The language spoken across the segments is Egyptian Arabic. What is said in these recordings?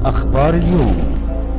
أخبار اليوم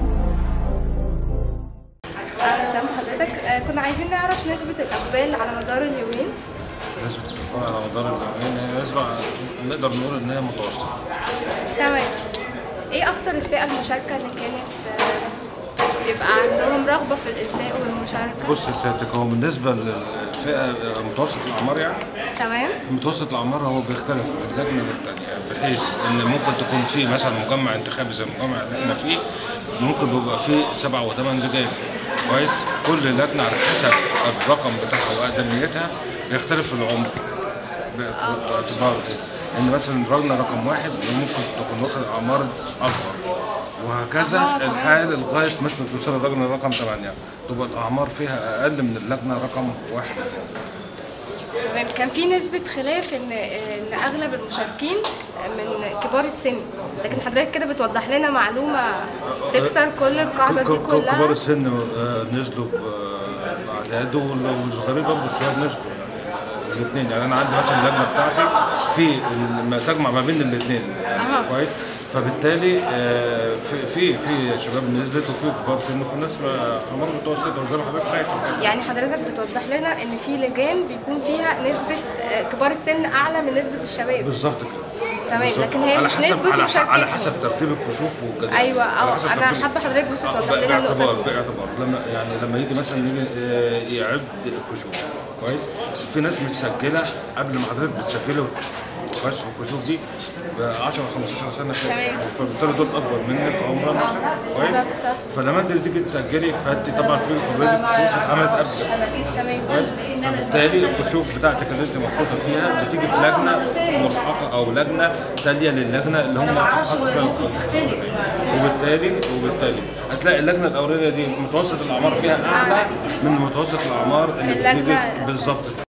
اهلا وسهلا بحضرتك آه، كنا عايزين نعرف نسبة الإقبال على مدار اليومين نسبة الإقبال على مدار اليومين هي نسبة نقدر نقول إن هي متوسطة. تمام ايه أكتر الفئة المشاركة اللي كانت آه، بيبقى عندهم رغبة في الإلتاء والمشاركة بص يا سيادتك هو بالنسبة للفئة متوسط الأعمار يعني تمام متوسط الأعمار هو بيختلف من لجنة للتانية بحيث إن ممكن تكون في مثلا مجمع انتخابي زي المجمع اللي إحنا فيه ممكن بيبقى فيه سبعة وثمان لجان كويس كل لجنة على حسب الرقم بتاعها وأقدميتها بيختلف في العمر باعتبار إيه؟ إن مثلا الرجل رقم واحد ممكن تكون واخد أعمار أكبر وهكذا آه، تمام. الحال لغايه مثلا توصل اللجنه رقم 8 تبقى الاعمار فيها اقل من اللجنه رقم واحد تمام كان في نسبة خلاف إن إن أغلب المشاركين من كبار السن لكن حضرتك كده بتوضح لنا معلومة تكسر كل القاعدة دي ك- ك- كبار كلها السن آه، نزلوا باعداد والصغيرين برضه الشباب نزلوا الاثنين يعني انا عندي مثلا اللجنه بتاعتي في ما تجمع ما بين الاثنين يعني أها. كويس فبالتالي آه، في في في شباب نزلت وفي كبار سن وفي ناس آه، اعمار متوسطه وزي ما حضرتك شايف يعني حضرتك بتوضح لنا إن في لجان بيكون فيها نسبة آه، كبار السن أعلى من نسبة الشباب بالظبط كده تمام بالظبط. لكن هي على مش حسب نسبة على, ح- على مشاركتهم. حسب ترتيب الكشوف والجدول أيوة، على أه، حسب أنا ترتيب- حابة حضرتك بس آه، توضح لنا النقطة باعتبار دي. باعتبار لما يعني لما يجي مثلا يجي آه، يعد الكشوف كويس في ناس متسجله قبل ما حضرتك بتسجله كويس في الكشوف دي ب 10 15 سنه كده تمام. فبالتالي دول اكبر منك عمرا مثلا كويس بالظبط، صح. فلما انت تيجي تسجلي فانت طبعا في اوريدي كشوف اتعملت قبلك تمام كويس فبالتالي الكشوف بتاعتك اللي انت محطوطه فيها بتيجي في لجنه ملحقه او لجنه تاليه للجنه اللي هم حطوا فيها الكشوف وبالتالي وبالتالي هتلاقي اللجنه الاولانيه دي متوسط الاعمار فيها اعلى من متوسط الاعمار اللي في اللجنة- بتيجي بالظبط